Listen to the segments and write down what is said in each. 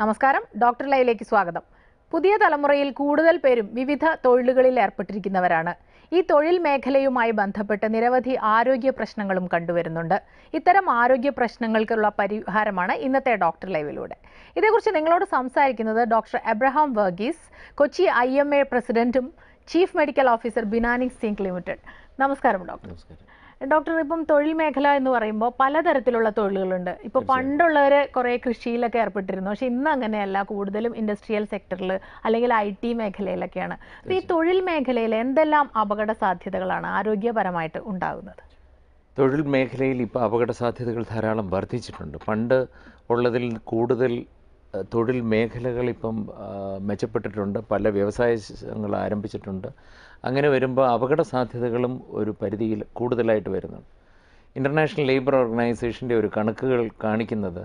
നമസ്കാരം ഡോക്ടർ ലൈവിലേക്ക് സ്വാഗതം പുതിയ തലമുറയിൽ കൂടുതൽ പേരും വിവിധ തൊഴിലുകളിൽ ഏർപ്പെട്ടിരിക്കുന്നവരാണ് ഈ തൊഴിൽ മേഖലയുമായി ബന്ധപ്പെട്ട് നിരവധി ആരോഗ്യ പ്രശ്നങ്ങളും കണ്ടുവരുന്നുണ്ട് ഇത്തരം ആരോഗ്യ പ്രശ്നങ്ങൾക്കുള്ള പരിഹാരമാണ് ഇന്നത്തെ ഡോക്ടർ ലൈവിലൂടെ ഇതേക്കുറിച്ച് നിങ്ങളോട് സംസാരിക്കുന്നത് doctor Abraham Varghese Kochi I M A പ്രസിഡന്റും chief medical officer Binani zinc limited നമസ്കാരം ഡോക്ടർ നമസ്കാരം ഡോക്ടർ ഇപ്പം തൊഴിൽ മേഖല എന്ന് പറയുമ്പോൾ പലതരത്തിലുള്ള തൊഴിലുകളുണ്ട് ഇപ്പോൾ പണ്ടുള്ളവർ കുറേ കൃഷിയിലൊക്കെ ഏർപ്പെട്ടിരുന്നു പക്ഷെ ഇന്ന് അങ്ങനെയല്ല കൂടുതലും ഇൻഡസ്ട്രിയൽ സെക്ടറിൽ അല്ലെങ്കിൽ ഐ ടി മേഖലയിലൊക്കെയാണ് അപ്പോൾ ഈ തൊഴിൽ മേഖലയിൽ എന്തെല്ലാം അപകട സാധ്യതകളാണ് ആരോഗ്യപരമായിട്ട് ഉണ്ടാകുന്നത് തൊഴിൽ മേഖലയിൽ ഇപ്പോൾ അപകട സാധ്യതകൾ ധാരാളം വർദ്ധിച്ചിട്ടുണ്ട് പണ്ട് ഉള്ളതിൽ കൂടുതൽ അഹ്, തൊഴിൽ മേഖലകൾ ഇപ്പം ആ, മെച്ചപ്പെട്ടിട്ടുണ്ട് പല വ്യവസായങ്ങൾ ആരംഭിച്ചിട്ടുണ്ട് അങ്ങനെ വരുമ്പോൾ അപകട സാധ്യതകളും ഒരു പരിധിയിൽ കൂടുതലായിട്ട് വരുന്നുണ്ട് ഇൻ്റർനാഷണൽ ലേബർ ഓർഗനൈസേഷൻ്റെ ഒരു കണക്കുകൾ കാണിക്കുന്നത്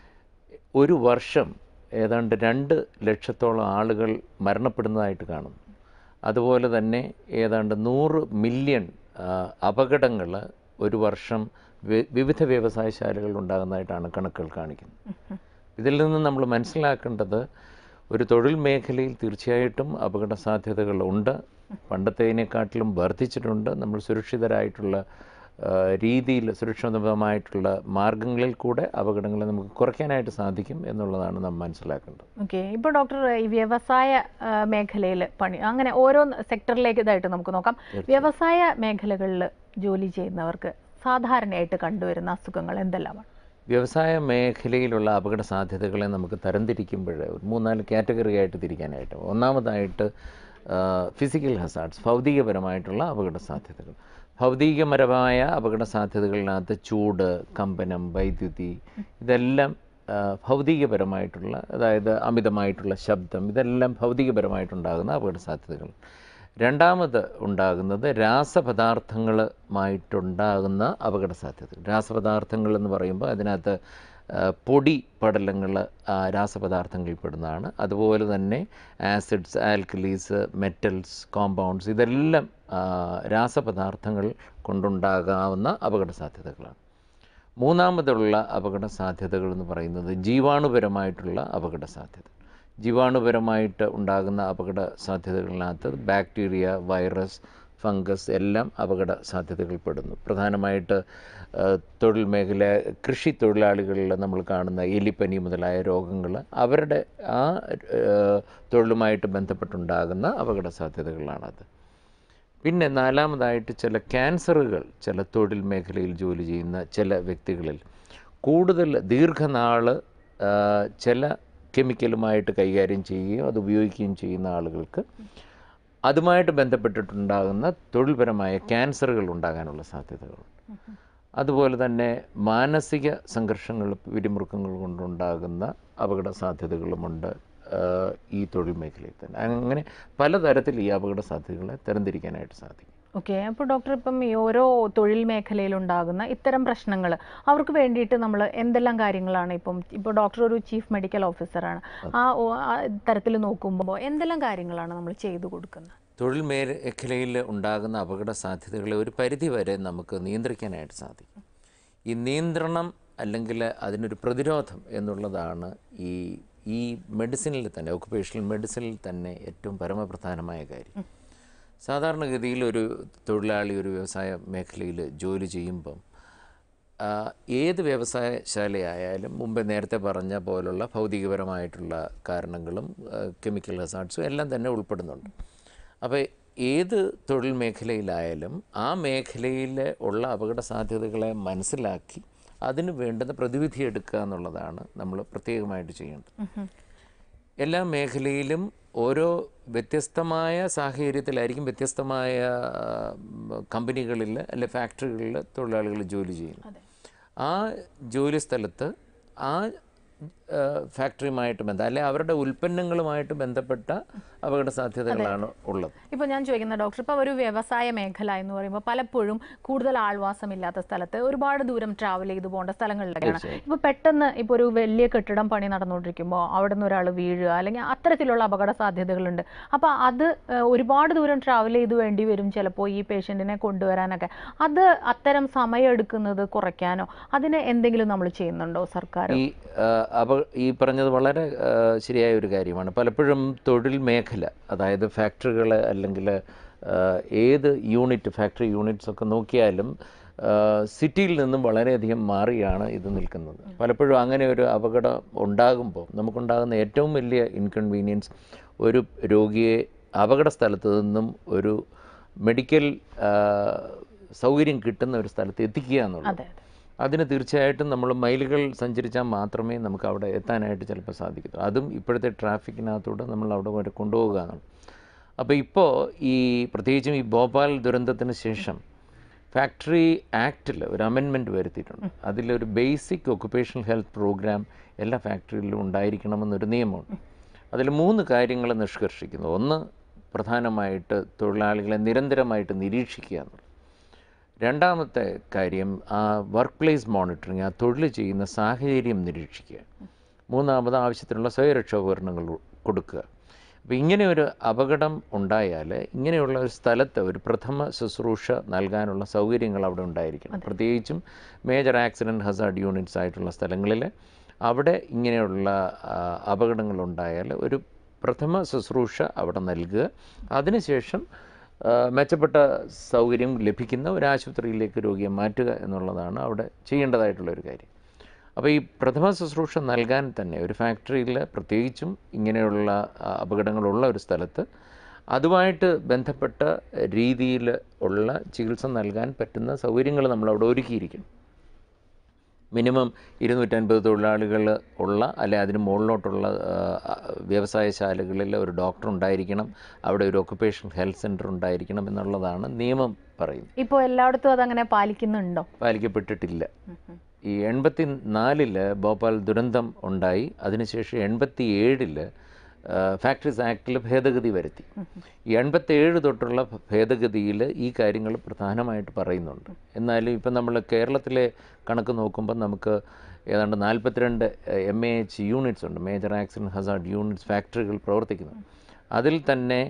ഒരു വർഷം ഏതാണ്ട് രണ്ട് ലക്ഷത്തോളം ആളുകൾ മരണപ്പെടുന്നതായിട്ട് കാണുന്നു അതുപോലെ തന്നെ ഏതാണ്ട് നൂറ് മില്യൺ അപകടങ്ങൾ ഒരു വർഷം വി- വിവിധ വ്യവസായശാലകളിൽ ഉണ്ടാകുന്നതായിട്ടാണ് കണക്കുകൾ കാണിക്കുന്നത് ഇതിൽ നിന്ന് നമ്മൾ മനസ്സിലാക്കേണ്ടത് ഒരു തൊഴിൽ മേഖലയിൽ തീർച്ചയായിട്ടും അപകട സാധ്യതകൾ ഉണ്ട് പണ്ടത്തേതിനെക്കാട്ടിലും വർദ്ധിച്ചിട്ടുണ്ട് നമ്മൾ സുരക്ഷിതരായിട്ടുള്ള ആ, രീതിയിൽ സുരക്ഷിതമായിട്ടുള്ള മാർഗങ്ങളിൽ കൂടെ അപകടങ്ങളെ നമുക്ക് കുറയ്ക്കാനായിട്ട് സാധിക്കും എന്നുള്ളതാണ് നാം മനസ്സിലാക്കേണ്ടത് ഓക്കെ ഇപ്പോൾ ഡോക്ടർ ഈ വ്യവസായ മേഖലയിൽ പണി അങ്ങനെ ഓരോ സെക്ടറിലേക്ക് ഇതായിട്ട് നമുക്ക് നോക്കാം വ്യവസായ മേഖലകളിൽ ജോലി ചെയ്യുന്നവർക്ക് സാധാരണയായിട്ട് കണ്ടുവരുന്ന അസുഖങ്ങൾ എന്തെല്ലാമാണ് വ്യവസായ മേഖലയിലുള്ള അപകട സാധ്യതകളെ നമുക്ക് തരംതിരിക്കുമ്പോൾ ഒരു മൂന്നാല് കാറ്റഗറി ആയിട്ട് തിരിക്കാനായിട്ട് ഒന്നാമതായിട്ട് ഫിസിക്കൽ ഹസാർഡ്സ് ഭൗതികപരമായിട്ടുള്ള അപകട സാധ്യതകൾ ഭൗതികപരമായ അപകട സാധ്യതകളിനകത്ത് ചൂട് കമ്പനം വൈദ്യുതി ഇതെല്ലാം ആ, ഭൗതികപരമായിട്ടുള്ള അതായത് അമിതമായിട്ടുള്ള ശബ്ദം ഇതെല്ലാം ഭൗതികപരമായിട്ടുണ്ടാകുന്ന അപകട സാധ്യതകൾ രണ്ടാമത് ഉണ്ടാകുന്നത് രാസപദാർത്ഥങ്ങളുമായിട്ടുണ്ടാകുന്ന അപകട സാധ്യതകൾ രാസപദാർത്ഥങ്ങൾ എന്ന് പറയുമ്പോൾ അതിനകത്ത് ആ, പൊടി പടലങ്ങൾ രാസപദാർത്ഥങ്ങളിൽ പെടുന്നതാണ് അതുപോലെ തന്നെ ആസിഡ്സ് ആൽക്കലീസ് മെറ്റൽസ് കോമ്പൗണ്ട്സ് ഇതെല്ലാം ആ, രാസപദാർത്ഥങ്ങൾ കൊണ്ടുണ്ടാകാവുന്ന അപകട സാധ്യതകളാണ് മൂന്നാമതുള്ള അപകട സാധ്യതകൾ എന്ന് പറയുന്നത് ജീവാണുപരമായിട്ടുള്ള അപകട സാധ്യത ജീവാണുപരമായിട്ട് ഉണ്ടാകുന്ന അപകട സാധ്യതകളിനകത്ത് ബാക്ടീരിയ വൈറസ് ഫംഗസ് എല്ലാം അപകട സാധ്യതകൾ പെടുന്നു പ്രധാനമായിട്ട് ആ, തൊഴിൽ മേഖല കൃഷി തൊഴിലാളികളിൽ നമ്മൾ കാണുന്ന എലിപ്പനി മുതലായ രോഗങ്ങൾ അവരുടെ ആ ആ, തൊഴിലുമായിട്ട് ബന്ധപ്പെട്ടുണ്ടാകുന്ന അപകട സാധ്യതകളാണത് പിന്നെ നാലാമതായിട്ട് ചില ക്യാൻസറുകൾ ചില തൊഴിൽ മേഖലയിൽ ജോലി ചെയ്യുന്ന ചില വ്യക്തികളിൽ കൂടുതൽ ദീർഘനാൾ ചില കെമിക്കലുമായിട്ട് കൈകാര്യം ചെയ്യുകയും അത് ഉപയോഗിക്കുകയും ചെയ്യുന്ന ആളുകൾക്ക് അതുമായിട്ട് ബന്ധപ്പെട്ടിട്ടുണ്ടാകുന്ന തൊഴിൽപരമായ ക്യാൻസറുകൾ ഉണ്ടാകാനുള്ള സാധ്യതകളുണ്ട് അതുപോലെ തന്നെ മാനസിക സംഘർഷങ്ങൾ പിരിമുറുക്കങ്ങൾ കൊണ്ടുണ്ടാകുന്ന അപകട സാധ്യതകളുമുണ്ട് ആഹ് ഈ തൊഴിൽ മേഖലയിൽ തന്നെ അങ്ങനെ പലതരത്തിൽ ഈ അപകട സാധ്യതകളെ തരംതിരിക്കാനായിട്ട് സാധിക്കും ഓക്കെ അപ്പോൾ ഡോക്ടർ ഇപ്പം ഈ ഓരോ തൊഴിൽ മേഖലയിലുണ്ടാകുന്ന ഇത്തരം പ്രശ്നങ്ങൾ അവർക്ക് വേണ്ടിയിട്ട് നമ്മൾ എന്തെല്ലാം കാര്യങ്ങളാണ് ഇപ്പം ഇപ്പോൾ ഡോക്ടർ ഒരു ചീഫ് മെഡിക്കൽ ഓഫീസറാണ് ആ ഓ- ആ തരത്തിൽ നോക്കുമ്പോൾ എന്തെല്ലാം കാര്യങ്ങളാണ് നമ്മൾ ചെയ്തു കൊടുക്കുന്നത് തൊഴിൽ മേഖലയിൽ ഉണ്ടാകുന്ന അപകട സാധ്യതകളെ ഒരു പരിധി വരെ നമുക്ക് നിയന്ത്രിക്കാനായിട്ട് സാധിക്കും ഈ നിയന്ത്രണം അല്ലെങ്കിൽ അതിനൊരു പ്രതിരോധം എന്നുള്ളതാണ് ഈ ഈ മെഡിസിനിൽ തന്നെ ഒക്കുപേഷണൽ മെഡിസിനിൽ തന്നെ ഏറ്റവും പരമപ്രധാനമായ കാര്യം സാധാരണഗതിയിൽ ഒരു തൊഴിലാളി ഒരു വ്യവസായ മേഖലയിൽ ജോലി ചെയ്യുമ്പം ആ, ഏത് വ്യവസായശാലയായാലും മുമ്പ് നേരത്തെ പറഞ്ഞ പോലുള്ള ഭൗതികപരമായിട്ടുള്ള കാരണങ്ങളും കെമിക്കൽ ഹസാർഡ്സും എല്ലാം തന്നെ ഉൾപ്പെടുന്നുണ്ട് അപ്പോൾ ഏത് തൊഴിൽ മേഖലയിലായാലും ആ മേഖലയിൽ ഉള്ള അപകട സാധ്യതകളെ മനസ്സിലാക്കി അതിന് വേണ്ടുന്ന പ്രതിവിധി എടുക്കുക എന്നുള്ളതാണ് നമ്മൾ പ്രത്യേകമായിട്ട് ചെയ്യേണ്ടത് എല്ലാ മേഖലയിലും ഓരോ വ്യത്യസ്തമായ സാഹചര്യത്തിലായിരിക്കും വ്യത്യസ്തമായ കമ്പനികളിൽ അല്ലെ ഫാക്ടറികളിൽ തൊഴിലാളികൾ ജോലി ചെയ്യുന്നു ആ ജോലി സ്ഥലത്ത് ആ ആ, ഫാക്ടറിയുമായിട്ട് ബന്ധം അല്ലെ അവരുടെ ഉൽപ്പന്നങ്ങളുമായിട്ട് ബന്ധപ്പെട്ട അപകട സാധ്യതകളാണ് ഉള്ളത് ഇപ്പോൾ ഞാൻ ചോദിക്കുന്ന ഡോക്ടർ ഇപ്പോൾ ഒരു വ്യവസായ മേഖല എന്ന് പറയുമ്പോൾ പലപ്പോഴും കൂടുതൽ ആൾവാസമില്ലാത്ത സ്ഥലത്ത് ഒരുപാട് ദൂരം ട്രാവൽ ചെയ്തു പോകേണ്ട സ്ഥലങ്ങളിലൊക്കെയാണ് ഇപ്പോൾ പെട്ടെന്ന് ഇപ്പോൾ ഒരു വലിയ കെട്ടിടം പണി നടന്നുകൊണ്ടിരിക്കുമ്പോൾ അവിടെ നിന്ന് ഒരാൾ വീഴുക അല്ലെങ്കിൽ അത്തരത്തിലുള്ള അപകട സാധ്യതകളുണ്ട് അപ്പോൾ അത് ഏഹ്, ഒരുപാട് ദൂരം ട്രാവൽ ചെയ്ത് വേണ്ടി വരും ചിലപ്പോൾ ഈ പേഷ്യൻറ്റിനെ കൊണ്ടുവരാനൊക്കെ അത് അത്തരം സമയം എടുക്കുന്നത് കുറയ്ക്കാനോ അതിന് എന്തെങ്കിലും നമ്മൾ ചെയ്യുന്നുണ്ടോ സർക്കാർ ഈ ആ, അപക ഈ പറഞ്ഞത് വളരെ ആ, ശരിയായ ഒരു കാര്യമാണ് പലപ്പോഴും തൊഴിൽ മേഖല അതായത് ഫാക്ടറികൾ അല്ലെങ്കിൽ ആ, ഏത് യൂണിറ്റ് ഫാക്ടറി യൂണിറ്റ്സ് ഒക്കെ നോക്കിയാലും ആ, സിറ്റിയിൽ നിന്നും വളരെയധികം മാറിയാണ് ഇത് നിൽക്കുന്നത് പലപ്പോഴും അങ്ങനെ ഒരു അപകടം ഉണ്ടാകുമ്പോൾ നമുക്കുണ്ടാകുന്ന ഏറ്റവും വലിയ ഇൻകൺവീനിയൻസ് ഒരു രോഗിയെ അപകട സ്ഥലത്ത് നിന്നും ഒരു മെഡിക്കൽ ആ, സൗകര്യം കിട്ടുന്ന ഒരു സ്ഥലത്ത് എത്തിക്കുക എന്നുള്ളത് അതെ അതെ അതിന് തീർച്ചയായിട്ടും നമ്മൾ മൈലുകൾ സഞ്ചരിച്ചാൽ മാത്രമേ നമുക്ക് അവിടെ എത്താനായിട്ട് ചിലപ്പോൾ സാധിക്കത്തുള്ളൂ അതും ഇപ്പോഴത്തെ ട്രാഫിക്കിനകത്തൂടെ നമ്മൾ അവിടെ വരെ കൊണ്ടുപോകുക എന്നുള്ളത് അപ്പോൾ ഇപ്പോൾ ഈ പ്രത്യേകിച്ചും ഈ ഭോപ്പാൽ ദുരന്തത്തിന് ശേഷം ഫാക്ടറി ആക്റ്റിൽ ഒരു അമെൻമെൻറ്റ് വരുത്തിയിട്ടുണ്ട് അതിലൊരു ബേസിക് ഒക്കുപേഷണൽ ഹെൽത്ത് പ്രോഗ്രാം എല്ലാ ഫാക്ടറിയിലും ഉണ്ടായിരിക്കണമെന്നൊരു നിയമമുണ്ട് അതിൽ മൂന്ന് കാര്യങ്ങൾ നിഷ്കർഷിക്കുന്നു ഒന്ന് പ്രധാനമായിട്ട് തൊഴിലാളികളെ നിരന്തരമായിട്ട് നിരീക്ഷിക്കുക എന്നുള്ളത് രണ്ടാമത്തെ കാര്യം ആ വർക്ക് പ്ലേസ് മോണിറ്ററിങ് ആ തൊഴിൽ ചെയ്യുന്ന സാഹചര്യം നിരീക്ഷിക്കുക മൂന്നാമത് ആവശ്യത്തിനുള്ള സ്വയരക്ഷാ ഉപകരണങ്ങൾ കൊടുക്കുക അപ്പോൾ ഇങ്ങനെ ഒരു അപകടം ഉണ്ടായാൽ ഇങ്ങനെയുള്ള ഒരു സ്ഥലത്ത് ഒരു പ്രഥമ ശുശ്രൂഷ നൽകാനുള്ള സൗകര്യങ്ങൾ അവിടെ ഉണ്ടായിരിക്കണം പ്രത്യേകിച്ചും മേജർ ആക്സിഡൻറ്റ് ഹസാർഡ് യൂണിറ്റ്സ് ആയിട്ടുള്ള സ്ഥലങ്ങളിൽ അവിടെ ഇങ്ങനെയുള്ള ആ, അപകടങ്ങൾ ഉണ്ടായാൽ ഒരു പ്രഥമ ശുശ്രൂഷ അവിടെ നൽകുക അതിനുശേഷം ആ, മെച്ചപ്പെട്ട സൗകര്യം ലഭിക്കുന്ന ഒരു ആശുപത്രിയിലേക്ക് രോഗിയെ മാറ്റുക എന്നുള്ളതാണ് അവിടെ ചെയ്യേണ്ടതായിട്ടുള്ള ഒരു കാര്യം അപ്പോൾ ഈ പ്രഥമ ശുശ്രൂഷ നൽകാൻ തന്നെ ഒരു ഫാക്ടറിയിൽ പ്രത്യേകിച്ചും ഇങ്ങനെയുള്ള ആ, അപകടങ്ങളുള്ള ഒരു സ്ഥലത്ത് അതുമായിട്ട് ബന്ധപ്പെട്ട രീതിയിൽ ഉള്ള ചികിത്സ നൽകാൻ പറ്റുന്ന സൗകര്യങ്ങൾ നമ്മൾ അവിടെ ഒരുക്കിയിരിക്കണം മിനിമം ഇരുന്നൂറ്റൻപത് തൊഴിലാളികൾ ഉള്ള അല്ലെ അതിന് മുകളിലോട്ടുള്ള ആ, വ്യവസായശാലകളിൽ ഒരു ഡോക്ടർ ഉണ്ടായിരിക്കണം അവിടെ ഒരു ഒക്കുപേഷണൽ ഹെൽത്ത് സെൻറ്റർ ഉണ്ടായിരിക്കണം എന്നുള്ളതാണ് നിയമം പറയുന്നത് ഇപ്പോൾ എല്ലായിടത്തും അതങ്ങനെ പാലിക്കുന്നുണ്ടോ പാലിക്കപ്പെട്ടിട്ടില്ല ഈ എൺപത്തി നാലില് ഭോപ്പാൽ ദുരന്തം ഉണ്ടായി അതിനുശേഷം എൺപത്തി ഏഴില് ഫാക്ടറീസ് ആക്ടിൽ ഭേദഗതി വരുത്തി ഈ എൺപത്തേഴ് തൊട്ടുള്ള ഭേദഗതിയിൽ ഈ കാര്യങ്ങൾ പ്രധാനമായിട്ട് പറയുന്നുണ്ട് എന്നാലും ഇപ്പം നമ്മൾ കേരളത്തിലെ കണക്ക് നോക്കുമ്പോൾ നമുക്ക് ഏതാണ്ട് നാൽപ്പത്തിരണ്ട് എം എ എച്ച് യൂണിറ്റ്സ് ഉണ്ട് മേജർ ആക്സിഡൻറ്റ് ഹസാർഡ് യൂണിറ്റ്സ് ഫാക്ടറികൾ പ്രവർത്തിക്കുന്നു അതിൽ തന്നെ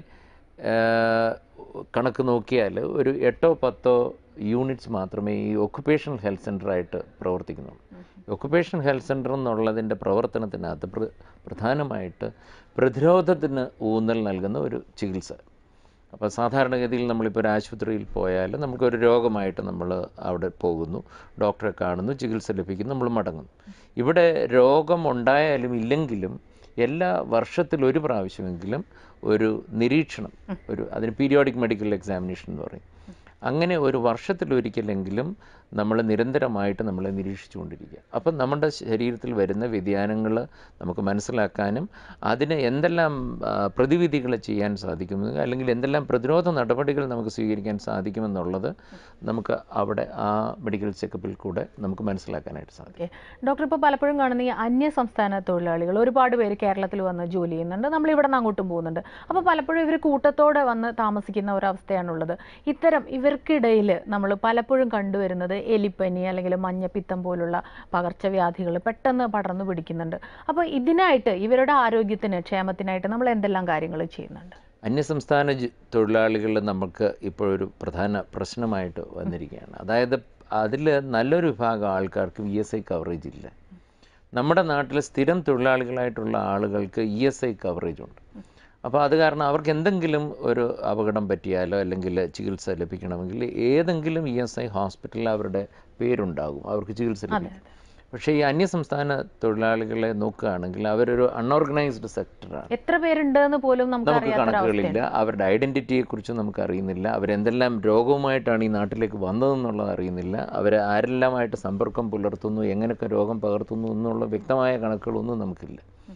ഏഹ്, കണക്ക് നോക്കിയാൽ ഒരു എട്ടോ പത്തോ യൂണിറ്റ്സ് മാത്രമേ ഈ ഒക്കുപേഷണൽ ഹെൽത്ത് സെൻ്ററായിട്ട് പ്രവർത്തിക്കുന്നുള്ളൂ ഒക്കുപേഷണൽ ഹെൽത്ത് സെൻ്റർ എന്നുള്ളതിൻ്റെ പ്രവർത്തനത്തിനകത്ത് പ്ര- പ്രധാനമായിട്ട് പ്രതിരോധത്തിന് ഊന്നൽ നൽകുന്ന ഒരു ചികിത്സ അപ്പോൾ സാധാരണഗതിയിൽ നമ്മളിപ്പോൾ ഒരു ആശുപത്രിയിൽ പോയാൽ നമുക്കൊരു രോഗമായിട്ട് നമ്മൾ അവിടെ പോകുന്നു ഡോക്ടറെ കാണുന്നു ചികിത്സ ലഭിക്കുന്നു നമ്മൾ മടങ്ങുന്നു ഇവിടെ രോഗം ഉണ്ടായാലും ഇല്ലെങ്കിലും എല്ലാ വർഷത്തിൽ ഒരു പ്രാവശ്യമെങ്കിലും ഒരു നിരീക്ഷണം ഒരു അതിന് പീരിയോഡിക് മെഡിക്കൽ എക്സാമിനേഷൻ എന്ന് പറയും അങ്ങനെ ഒരു വർഷത്തിലൊരിക്കലെങ്കിലും നമ്മൾ നിരന്തരമായിട്ട് നമ്മളെ നിരീക്ഷിച്ചുകൊണ്ടിരിക്കുക അപ്പം നമ്മുടെ ശരീരത്തിൽ വരുന്ന വ്യതിയാനങ്ങൾ നമുക്ക് മനസ്സിലാക്കാനും അതിന് എന്തെല്ലാം ആ, പ്രതിവിധികൾ ചെയ്യാൻ സാധിക്കുന്നു അല്ലെങ്കിൽ എന്തെല്ലാം പ്രതിരോധ നടപടികൾ നമുക്ക് സ്വീകരിക്കാൻ സാധിക്കുമെന്നുള്ളത് നമുക്ക് അവിടെ ആ മെഡിക്കൽ ചെക്കപ്പിൽ കൂടെ നമുക്ക് മനസ്സിലാക്കാനായിട്ട് സാധിക്കും ഓക്കെ ഡോക്ടർ ഇപ്പോൾ പലപ്പോഴും കാണുന്ന ഈ അന്യ സംസ്ഥാന തൊഴിലാളികൾ ഒരുപാട് പേര് കേരളത്തിൽ വന്ന് ജോലി ചെയ്യുന്നുണ്ട് നമ്മൾ ഇവിടെ നിന്ന് അങ്ങോട്ടും പോകുന്നുണ്ട് അപ്പോൾ പലപ്പോഴും ഇവർ കൂട്ടത്തോടെ വന്ന് താമസിക്കുന്ന ഒരവസ്ഥയാണുള്ളത് ഇത്തരം ഇവർക്കിടയിൽ നമ്മൾ പലപ്പോഴും കണ്ടുവരുന്നത് എലിപ്പനി അല്ലെങ്കിൽ മഞ്ഞപ്പിത്തം പോലുള്ള പകർച്ചവ്യാധികൾ പെട്ടെന്ന് പടർന്നു പിടിക്കുന്നുണ്ട് അപ്പോൾ ഇതിനായിട്ട് ഇവരുടെ ആരോഗ്യത്തിന് ക്ഷേമത്തിനായിട്ട് നമ്മൾ എന്തെല്ലാം കാര്യങ്ങൾ ചെയ്യുന്നുണ്ട് അന്യസംസ്ഥാന ജ- തൊഴിലാളികൾ നമുക്ക് ഇപ്പോഴൊരു പ്രധാന പ്രശ്നമായിട്ട് വന്നിരിക്കുകയാണ് അതായത് അതിൽ നല്ലൊരു വിഭാഗം ആൾക്കാർക്ക് ഇ എസ് ഐ കവറേജ് ഇല്ല നമ്മുടെ നാട്ടിൽ സ്ഥിരം തൊഴിലാളികളായിട്ടുള്ള ആളുകൾക്ക് ഇ എസ് ഐ കവറേജ് ഉണ്ട് അപ്പോൾ അത് കാരണം അവർക്ക് എന്തെങ്കിലും ഒരു അപകടം പറ്റിയാലോ അല്ലെങ്കിൽ ചികിത്സ ലഭിക്കണമെങ്കിൽ ഏതെങ്കിലും ഇ എസ് ഐ ഹോസ്പിറ്റലിൽ അവരുടെ പേരുണ്ടാകും അവർക്ക് ചികിത്സ ലഭിക്കും പക്ഷേ ഈ അന്യസംസ്ഥാന തൊഴിലാളികളെ നോക്കുകയാണെങ്കിൽ അവരൊരു അൺഓർഗനൈസ്ഡ് സെക്ടറാണ് എത്ര പേരുണ്ട് എന്ന് പോലും നമുക്ക് നമുക്ക് അറിയാത്തൊരവസ്ഥയാണ് കണക്കുകളില്ല അവരുടെ ഐഡൻറ്റിറ്റിയെ കുറിച്ച് നമുക്ക് അറിയുന്നില്ല അവരെന്തെല്ലാം രോഗവുമായിട്ടാണ് ഈ നാട്ടിലേക്ക് വന്നതെന്നുള്ളത് അറിയുന്നില്ല അവർ ആരെല്ലാമായിട്ട് സമ്പർക്കം പുലർത്തുന്നു എങ്ങനെയൊക്കെ രോഗം പകർത്തുന്നു എന്നുള്ള വ്യക്തമായ കണക്കുകളൊന്നും നമുക്കില്ല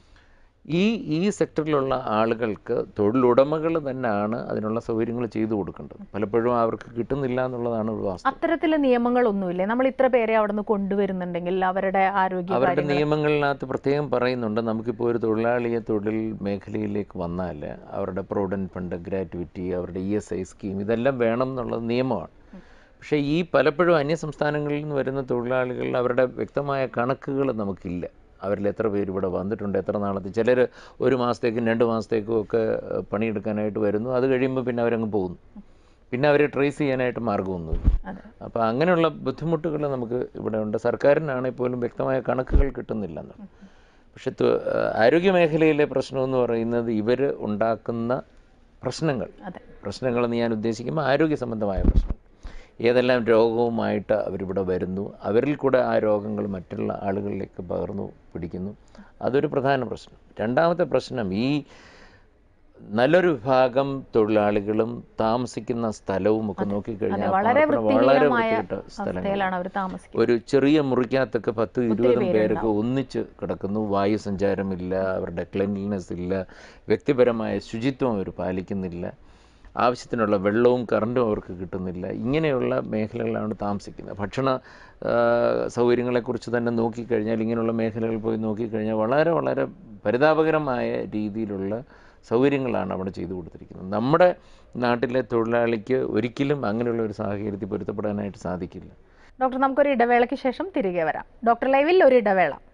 ഈ ഈ സെക്ടറിലുള്ള ആളുകൾക്ക് തൊഴിലുടമകൾ തന്നെയാണ് അതിനുള്ള സൗകര്യങ്ങൾ ചെയ്തു കൊടുക്കേണ്ടത് പലപ്പോഴും അവർക്ക് കിട്ടുന്നില്ല എന്നുള്ളതാണ് ഒരു വാസ്തവം അത്തരത്തിൽ നിയമങ്ങളൊന്നുമില്ലേ നമ്മൾ ഇത്ര പേരെ അവിടെ നിന്ന് കൊണ്ടുവരുന്നുണ്ടെങ്കിൽ അവരുടെ ആരോഗ്യ അവരുടെ കാര്യങ്ങൾ നിയമങ്ങളിനകത്ത് പ്രത്യേകം പറയുന്നുണ്ട് നമുക്കിപ്പോൾ ഒരു തൊഴിലാളിയെ തൊഴിൽ മേഖലയിലേക്ക് വന്നാൽ അവരുടെ പ്രൊവിഡൻറ്റ് ഫണ്ട് ഗ്രാറ്റുവിറ്റി അവരുടെ ഇ എസ് ഐ സ്കീം ഇതെല്ലാം വേണം എന്നുള്ളത് നിയമമാണ് പക്ഷേ ഈ പലപ്പോഴും അന്യ സംസ്ഥാനങ്ങളിൽ നിന്ന് വരുന്ന തൊഴിലാളികൾ അവരുടെ വ്യക്തമായ കണക്കുകൾ നമുക്കില്ല അവരിൽ എത്ര പേര് ഇവിടെ വന്നിട്ടുണ്ട് എത്ര നാളത്തെ ചിലർ ഒരു മാസത്തേക്കും രണ്ട് മാസത്തേക്കും ഒക്കെ ഏഹ്, പണിയെടുക്കാനായിട്ട് വരുന്നു അത് കഴിയുമ്പോൾ പിന്നെ അവരങ്ങ് പോകുന്നു പിന്നെ അവരെ ട്രേസ് ചെയ്യാനായിട്ട് മാർഗമൊന്നുമില്ല അതെ അപ്പോൾ അങ്ങനെയുള്ള ബുദ്ധിമുട്ടുകൾ നമുക്ക് ഇവിടെ ഉണ്ട് സർക്കാരിനാണെങ്കിൽ പോലും വ്യക്തമായ കണക്കുകൾ കിട്ടുന്നില്ല എന്നുള്ളത് പക്ഷെ തൊ- ആരോഗ്യ മേഖലയിലെ പ്രശ്നമെന്ന് പറയുന്നത് ഇവർ ഉണ്ടാക്കുന്ന പ്രശ്നങ്ങൾ അതെ പ്രശ്നങ്ങളെന്ന് ഞാൻ ഉദ്ദേശിക്കുമ്പോൾ ആരോഗ്യ സംബന്ധമായ പ്രശ്നം ഏതെല്ലാം രോഗവുമായിട്ട് അവരിവിടെ വരുന്നു അവരിൽ കൂടെ ആ രോഗങ്ങൾ മറ്റുള്ള ആളുകളിലേക്ക് പകർന്നു പിടിക്കുന്നു അതൊരു പ്രധാന പ്രശ്നം രണ്ടാമത്തെ പ്രശ്നം ഈ നല്ലൊരു വിഭാഗം തൊഴിലാളികളും താമസിക്കുന്ന സ്ഥലവും ഒക്കെ നോക്കിക്കഴിഞ്ഞാൽ വളരെ പാർപ്പിടം വളരെ വൃത്തിഹീനമായ വൃത്തികെട്ട സ്ഥലങ്ങൾ അവസ്ഥയിലാണ് അവർ താമസിക്കുന്നത് ഒരു ചെറിയ മുറിക്കകത്തൊക്കെ പത്ത് ഇരുപതും പേരൊക്കെ ഒന്നിച്ച് കിടക്കുന്നു വായു സഞ്ചാരമില്ല അവരുടെ ക്ലെൻലിനെസ് ഇല്ല വ്യക്തിപരമായ ശുചിത്വം അവർ പാലിക്കുന്നില്ല ആവശ്യത്തിനുള്ള വെള്ളവും കറണ്ടും അവർക്ക് കിട്ടുന്നില്ല ഇങ്ങനെയുള്ള മേഖലകളിലാണ് താമസിക്കുന്നത് ഭക്ഷണ ആ, സൗകര്യങ്ങളെക്കുറിച്ച് തന്നെ നോക്കിക്കഴിഞ്ഞാൽ ഇങ്ങനെയുള്ള മേഖലകളിൽ പോയി നോക്കിക്കഴിഞ്ഞാൽ വളരെ വളരെ പരിതാപകരമായ രീതിയിലുള്ള സൗകര്യങ്ങളാണ് അവിടെ ചെയ്തു കൊടുത്തിരിക്കുന്നത് നമ്മുടെ നാട്ടിലെ തൊഴിലാളിക്ക് ഒരിക്കലും അങ്ങനെയുള്ള ഒരു സാഹചര്യത്തിൽ പൊരുത്തപ്പെടാനായിട്ട് സാധിക്കില്ല ഡോക്ടർ നമുക്കൊരു ഇടവേളയ്ക്ക് ശേഷം തിരികെ വരാം ഡോക്ടർ ലൈവിൽ ഒരു ഇടവേള